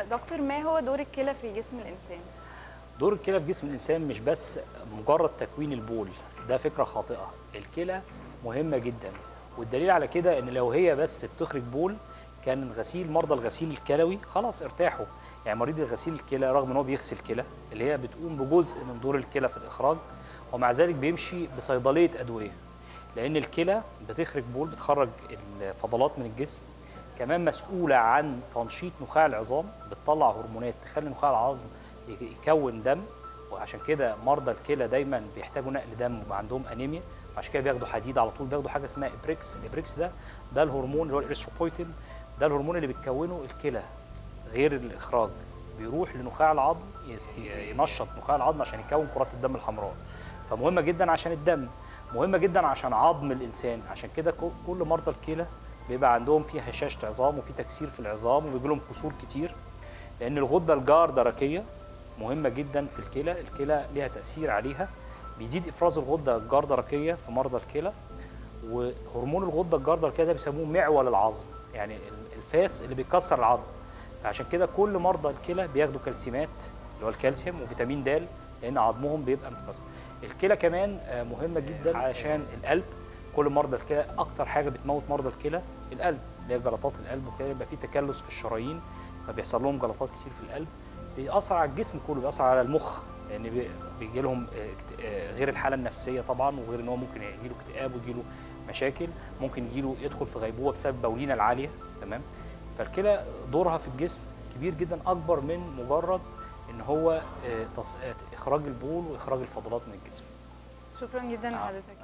دكتور ما هو دور الكلى في جسم الانسان دور الكلى في جسم الانسان مش بس مجرد تكوين البول ده فكره خاطئه الكلى مهمه جدا والدليل على كده ان لو هي بس بتخرج بول كان غسيل مرضى الغسيل الكلوي خلاص ارتاحوا يعني مريض الغسيل الكلى رغم ان هو بيغسل كلى اللي هي بتقوم بجزء من دور الكلى في الاخراج ومع ذلك بيمشي بصيدليه ادويه لان الكلى بتخرج بول بتخرج الفضلات من الجسم كمان مسؤوله عن تنشيط نخاع العظام بتطلع هرمونات تخلي نخاع العظم يكون دم وعشان كده مرضى الكلى دايما بيحتاجوا نقل دم وعندهم انيميا عشان كده بياخدوا حديد على طول بياخدوا حاجه اسمها ابريكس الابريكس ده ده الهرمون اللي هو الاريثروبويتين ده الهرمون اللي بتكونه الكلى غير الاخراج بيروح لنخاع العظم يست- ينشط نخاع العظم عشان يكون كرات الدم الحمراء فمهمه جدا عشان الدم مهمه جدا عشان عظم الانسان عشان كده كو- كل مرضى الكلى بيبقى عندهم في هشاشه عظام وفي تكسير في العظام وبيجي لهم كسور كتير لان الغده الجاردركيه مهمه جدا في الكلى الكلى ليها تاثير عليها بيزيد افراز الغده الجاردركيه في مرضى الكلى وهرمون الغده الجاردركيه ده بيسموه معول العظم يعني ال- الفاس اللي بيكسر العظم عشان كده كل مرضى الكلى بياخدوا كالسيمات اللي هو الكالسيوم وفيتامين د لان عظمهم بيبقى متكسر الكلى كمان آه، مهمه جدا عشان القلب كل مرضى الكلى اكتر حاجه بتموت مرضى الكلى القلب اللي هي جلطات القلب وكده يبقى في تكلس في الشرايين فبيحصل لهم جلطات كتير في القلب بيأثر على الجسم كله بيأثر على المخ لان بي- بيجي لهم آه، اكت- آه، غير الحاله النفسيه طبعا وغير ان هو ممكن يجي له اكتئاب ويجي له مشاكل ممكن يجي له يدخل في غيبوبه بسبب البولينه العاليه تمام فالكلى دورها في الجسم كبير جدا اكبر من مجرد ان هو آه، تص- آه، اخراج البول واخراج الفضلات من الجسم شكرا جدا نعم. لحضرتك